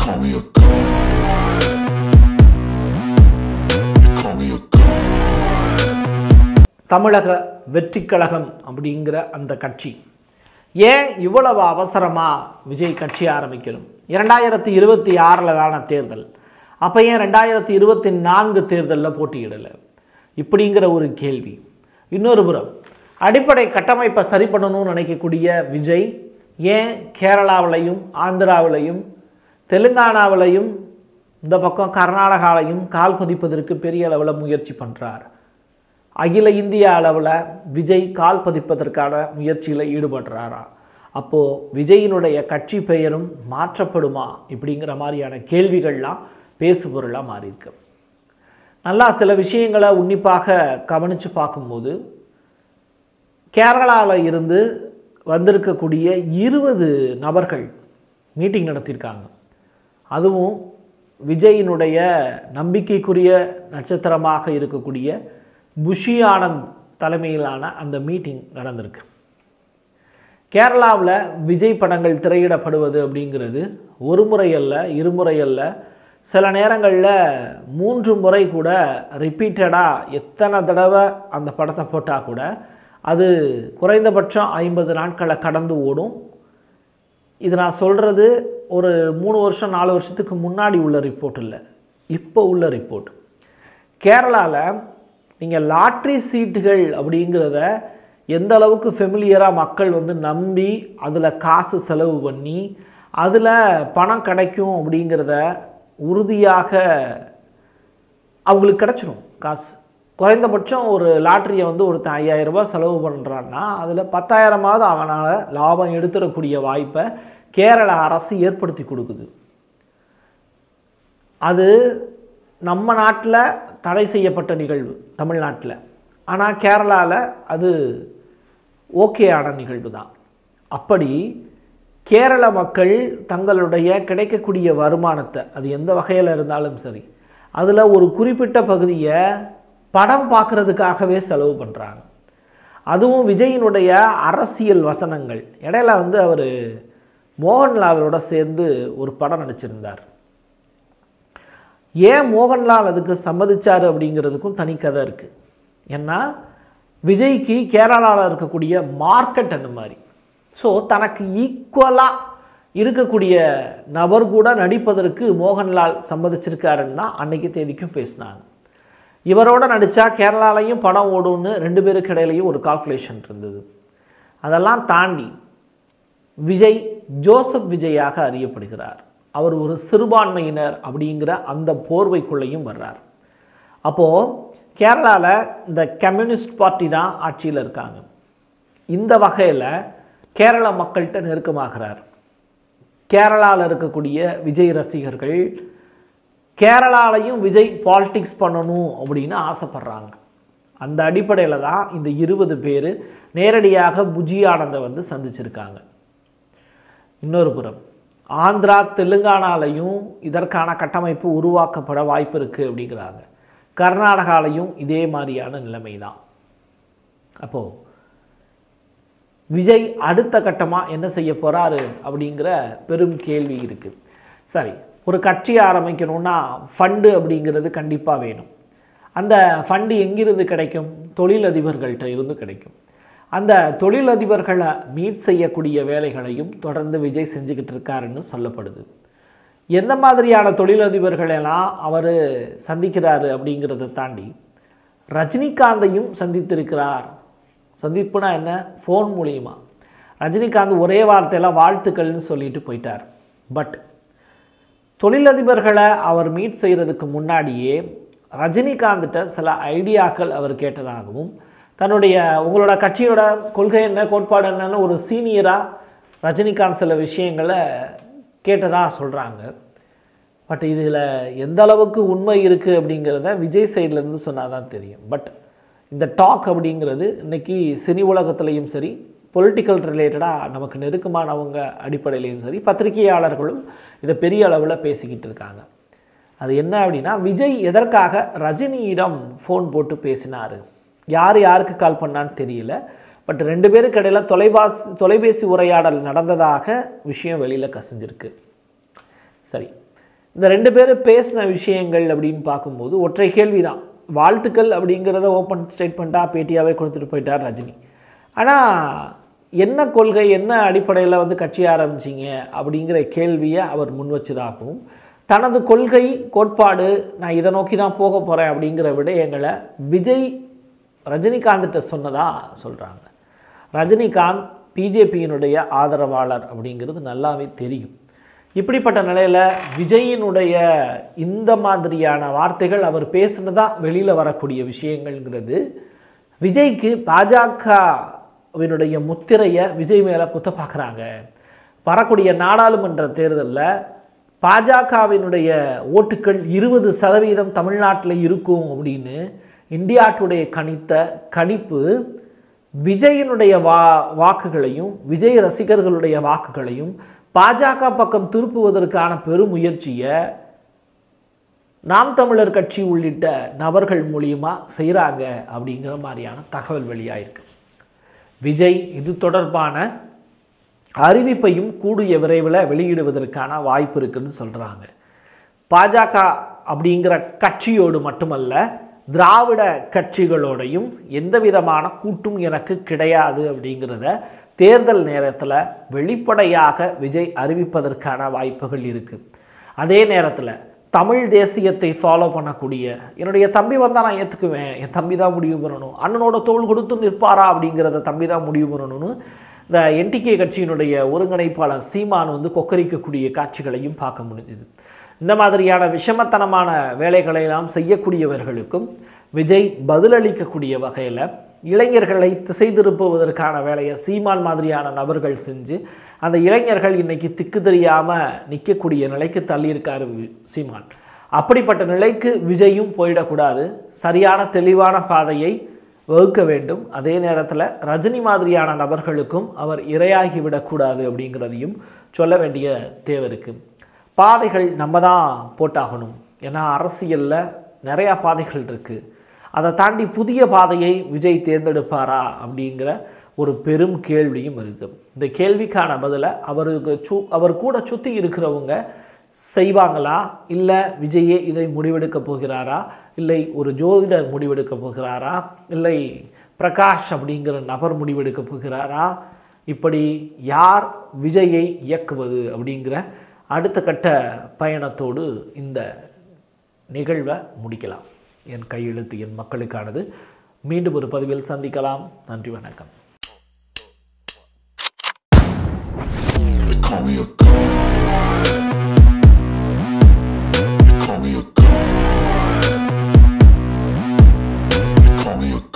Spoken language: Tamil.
call me a god. You call me a god. தமிழக வெற்றிக் கழகம் அப்படிங்கிற அந்த கட்சி ஏன் இவ்வளவு அவசரமாக விஜய் கட்சி ஆரம்பிக்கணும் இரண்டாயிரத்தி இருபத்தி ஆறில் தான தேர்தல் அப்போ ஏன் ரெண்டாயிரத்தி இருபத்தி நான்கு தேர்தலில் போட்டியிடலை இப்படிங்கிற ஒரு கேள்வி இன்னொரு புறம் அடிப்படை கட்டமைப்பை சரி பண்ணணும்னு நினைக்கக்கூடிய விஜய் ஏன் கேரளாவிலையும் ஆந்திராவிலையும் தெலுங்கானாவிலையும் இந்த பக்கம் கர்நாடகாவிலையும் கால் பதிப்பதற்கு பெரிய அளவில் முயற்சி பண்ணுறார் அகில இந்திய அளவில் விஜய் கால் பதிப்பதற்கான முயற்சியில் ஈடுபடுறாரா அப்போது விஜயினுடைய கட்சி பெயரும் மாற்றப்படுமா இப்படிங்கிற மாதிரியான கேள்விகள்லாம் பேசுபொருளாக மாறியிருக்கு நல்லா சில விஷயங்களை உன்னிப்பாக கவனித்து பார்க்கும்போது கேரளாவில் இருந்து வந்திருக்கக்கூடிய இருபது நபர்கள் மீட்டிங் நடத்தியிருக்காங்க அதுவும் விஜயினுடைய நம்பிக்கைக்குரிய நட்சத்திரமாக இருக்கக்கூடிய புஷி ஆனந்த் தலைமையிலான அந்த மீட்டிங் நடந்திருக்கு கேரளாவில் விஜய் படங்கள் திரையிடப்படுவது அப்படிங்கிறது ஒரு முறை அல்ல இருமுறை அல்ல சில நேரங்களில் மூன்று முறை கூட ரிப்பீட்டடாக எத்தனை தடவை அந்த படத்தை போட்டால் கூட அது குறைந்தபட்சம் ஐம்பது நாட்களை கடந்து ஓடும் இது நான் சொல்கிறது ஒரு மூணு வருஷம் நாலு வருஷத்துக்கு முன்னாடி உள்ள ரிப்போர்ட் இல்லை இப்போ உள்ள ரிப்போர்ட் கேரளாவில் நீங்கள் லாட்ரி சீட்டுகள் அப்படிங்கிறத எந்த அளவுக்கு ஃபெமிலியராக மக்கள் வந்து நம்பி அதில் காசு செலவு பண்ணி அதில் பணம் கிடைக்கும் அப்படிங்கிறத உறுதியாக அவங்களுக்கு கிடச்சிரும் காசு குறைந்தபட்சம் ஒரு லாட்ரியை வந்து ஒருத்தன் ஐயாயிரம் ரூபாய் செலவு பண்ணுறான்னா அதில் பத்தாயிரமாவது அவனால் லாபம் எடுத்துடக்கூடிய வாய்ப்பை கேரள அரசு ஏற்படுத்தி கொடுக்குது அது நம்ம நாட்டில் தடை செய்யப்பட்ட நிகழ்வு தமிழ்நாட்டில் ஆனால் கேரளாவில் அது ஓகேயான நிகழ்வு தான் அப்படி கேரள மக்கள் தங்களுடைய கிடைக்கக்கூடிய வருமானத்தை அது எந்த வகையில் இருந்தாலும் சரி அதில் ஒரு குறிப்பிட்ட பகுதியை படம் பார்க்குறதுக்காகவே செலவு பண்ணுறாங்க அதுவும் விஜயினுடைய அரசியல் வசனங்கள் இடையில வந்து அவர் மோகன்லாலோட சேர்ந்து ஒரு படம் நடிச்சிருந்தார் ஏன் மோகன்லால் அதுக்கு சம்மதிச்சார் அப்படிங்கிறதுக்கும் தனி கதை இருக்குது ஏன்னா விஜய்க்கு கேரளாவில் இருக்கக்கூடிய மார்க்கெட் அந்த மாதிரி ஸோ தனக்கு ஈக்குவலாக இருக்கக்கூடிய நபர் கூட நடிப்பதற்கு மோகன்லால் சம்மதிச்சிருக்காருன்னு தான் அன்னைக்கு தேதிக்கும் பேசினாங்க இவரோட நடித்தா கேரளாலையும் படம் ஓடும்னு ரெண்டு பேருக்கு இடையிலையும் ஒரு கால்குலேஷன் இருந்தது அதெல்லாம் தாண்டி விஜய் ஜோசப் விஜயாக அறியப்படுகிறார் அவர் ஒரு சிறுபான்மையினர் அப்படிங்கிற அந்த போர்வைக்குள்ளேயும் வர்றார் அப்போது கேரளாவில் இந்த கம்யூனிஸ்ட் பார்ட்டி தான் ஆட்சியில் இருக்காங்க இந்த வகையில் கேரள மக்கள்கிட்ட நெருக்கமாகிறார் கேரளாவில் இருக்கக்கூடிய விஜய் ரசிகர்கள் கேரளாலையும் விஜய் பாலிடிக்ஸ் பண்ணணும் அப்படின்னு ஆசைப்படுறாங்க அந்த அடிப்படையில் தான் இந்த இருபது பேர் நேரடியாக புஜி ஆனந்தை வந்து சந்திச்சிருக்காங்க இன்னொரு புறம் ஆந்திரா தெலுங்கானாலையும் இதற்கான கட்டமைப்பு உருவாக்கப்பட வாய்ப்பு இருக்குது அப்படிங்கிறாங்க கர்நாடகாலையும் இதே மாதிரியான நிலைமை தான் அப்போது விஜய் அடுத்த கட்டமாக என்ன செய்ய போகிறாரு அப்படிங்கிற பெரும் கேள்வி இருக்குது சரி ஒரு கட்சி ஆரம்பிக்கணும்னா ஃபண்டு அப்படிங்கிறது கண்டிப்பாக வேணும் அந்த ஃபண்டு எங்கிருந்து கிடைக்கும் தொழிலதிபர்கள்ட்ட இருந்து கிடைக்கும் அந்த தொழிலதிபர்களை மீட் செய்யக்கூடிய வேலைகளையும் தொடர்ந்து விஜய் செஞ்சுக்கிட்டு இருக்காருன்னு சொல்லப்படுது எந்த மாதிரியான தொழிலதிபர்களெல்லாம் அவர் சந்திக்கிறாரு அப்படிங்கிறத தாண்டி ரஜினிகாந்தையும் சந்தித்திருக்கிறார் சந்திப்புனா என்ன ஃபோன் மூலியமா ரஜினிகாந்த் ஒரே வார்த்தையில் வாழ்த்துக்கள்னு சொல்லிட்டு போயிட்டார் பட் தொழிலதிபர்களை அவர் மீட் செய்கிறதுக்கு முன்னாடியே ரஜினிகாந்த்கிட்ட சில ஐடியாக்கள் அவர் கேட்டதாகவும் தன்னுடைய உங்களோட கட்சியோட கொள்கை என்ன கோட்பாடு என்னன்னு ஒரு சீனியராக ரஜினிகாந்த் சில விஷயங்களை கேட்டதாக சொல்கிறாங்க பட் இதில் எந்த அளவுக்கு உண்மை இருக்குது அப்படிங்கிறத விஜய் சைட்லேருந்து சொன்னால் தான் தெரியும் பட் இந்த டாக் அப்படிங்கிறது இன்னைக்கு சினி உலகத்துலேயும் சரி பொலிட்டிக்கல் ரிலேட்டடாக நமக்கு நெருக்கமானவங்க அடிப்படையிலையும் சரி பத்திரிகையாளர்களும் இதை பெரிய அளவில் பேசிக்கிட்டு இருக்காங்க அது என்ன அப்படின்னா விஜய் எதற்காக ரஜினியிடம் ஃபோன் போட்டு பேசினார் யார் யாருக்கு கால் பண்ணான்னு தெரியல பட் ரெண்டு பேருக்கு இடையில தொலைபாஸ் தொலைபேசி உரையாடல் நடந்ததாக விஷயம் வெளியில் கசிஞ்சிருக்கு சரி இந்த ரெண்டு பேரும் பேசின விஷயங்கள் அப்படின்னு பார்க்கும்போது ஒற்றை கேள்வி தான் வாழ்த்துக்கள் அப்படிங்கிறத ஓப்பன் ஸ்டேட்மெண்ட்டாக பேட்டியாகவே கொடுத்துட்டு போயிட்டார் ரஜினி ஆனால் என்ன கொள்கை என்ன அடிப்படையில் வந்து கட்சி ஆரம்பிச்சிங்க அப்படிங்கிற கேள்வியை அவர் முன் வச்சதாகவும் தனது கொள்கை கோட்பாடு நான் இதை நோக்கி தான் போக போகிறேன் அப்படிங்கிற விடயங்களை விஜய் ரஜினிகாந்த்கிட்ட சொன்னதா சொல்கிறாங்க ரஜினிகாந்த் பிஜேபியினுடைய ஆதரவாளர் அப்படிங்கிறது நல்லாவே தெரியும் இப்படிப்பட்ட நிலையில் விஜயினுடைய இந்த மாதிரியான வார்த்தைகள் அவர் பேசுனதா வெளியில் வரக்கூடிய விஷயங்கள்ங்கிறது விஜய்க்கு பாஜகவினுடைய முத்திரையை விஜய் மேலே குத்த பார்க்குறாங்க வரக்கூடிய நாடாளுமன்ற தேர்தலில் பாஜகவினுடைய ஓட்டுக்கள் இருபது சதவீதம் தமிழ்நாட்டில் இருக்கும் அப்படின்னு இந்தியா டுடே கணித்த கணிப்பு விஜயனுடைய வா வாக்குகளையும் விஜய் ரசிகர்களுடைய வாக்குகளையும் பாஜக பக்கம் திருப்புவதற்கான பெருமுயற்சியை நாம் தமிழர் கட்சி உள்ளிட்ட நபர்கள் மூலியமா செய்கிறாங்க அப்படிங்கிற மாதிரியான தகவல் வெளியாயிருக்கு விஜய் இது தொடர்பான அறிவிப்பையும் கூடிய விரைவில் வெளியிடுவதற்கான வாய்ப்பு இருக்குன்னு சொல்கிறாங்க பாஜக அப்படிங்கிற கட்சியோடு மட்டுமல்ல திராவிட கட்சிகளோடையும் எந்த விதமான கூட்டும் எனக்கு கிடையாது அப்படிங்கிறத தேர்தல் நேரத்தில் வெளிப்படையாக விஜய் அறிவிப்பதற்கான வாய்ப்புகள் இருக்குது அதே நேரத்தில் தமிழ் தேசியத்தை ஃபாலோ பண்ணக்கூடிய என்னுடைய தம்பி வந்தால் நான் ஏற்றுக்குவேன் என் தம்பி தான் முடிவு பண்ணணும் அண்ணனோட தோள் கொடுத்து நிற்பாரா அப்படிங்கிறத தம்பி தான் முடிவு பண்ணணும்னு இந்த என்டிகே கட்சியினுடைய ஒருங்கிணைப்பாளர் சீமான் வந்து கொக்கரிக்கக்கூடிய காட்சிகளையும் பார்க்க முடிஞ்சுது இந்த மாதிரியான விஷமத்தனமான வேலைகளை எல்லாம் செய்யக்கூடியவர்களுக்கும் விஜய் பதிலளிக்கக்கூடிய வகையில் இளைஞர்களை திசை திருப்புவதற்கான வேலையை சீமான் மாதிரியான நபர்கள் செஞ்சு அந்த இளைஞர்கள் இன்னைக்கு திக்கு தெரியாமல் நிற்கக்கூடிய நிலைக்கு தள்ளியிருக்காரு வி- சீமான் அப்படிப்பட்ட நிலைக்கு விஜயும் போயிடக்கூடாது சரியான தெளிவான பாதையை வகுக்க வேண்டும் அதே நேரத்தில் ரஜினி மாதிரியான நபர்களுக்கும் அவர் இரையாகி விடக்கூடாது அப்படிங்கிறதையும் சொல்ல வேண்டிய தேவை இருக்குது பாதைகள் நம்ம தான் போட்டாகணும் ஏன்னா அரசியலில் நிறையா பாதைகள் இருக்குது அதை தாண்டி புதிய பாதையை விஜய் தேர்ந்தெடுப்பாரா அப்படிங்கிற ஒரு பெரும் கேள்வியும் இருக்குது இந்த கேள்விக்கான பதிலை அவருக்கு சு அவர் கூட சுற்றி இருக்கிறவங்க செய்வாங்களா இல்லை விஜயே இதை முடிவெடுக்க போகிறாரா இல்லை ஒரு ஜோதிடர் முடிவெடுக்க போகிறாரா இல்லை பிரகாஷ் அப்படிங்கிற நபர் முடிவெடுக்க போகிறாரா இப்படி யார் விஜயை இயக்குவது அப்படிங்கிற அடுத்த கட்ட பயணத்தோடு இந்த நிகழ்வை முடிக்கலாம் என் கையெழுத்து என் மக்களுக்கானது மீண்டும் ஒரு பதிவில் சந்திக்கலாம் நன்றி வணக்கம் They call me a god. They call me a god. They call me a god.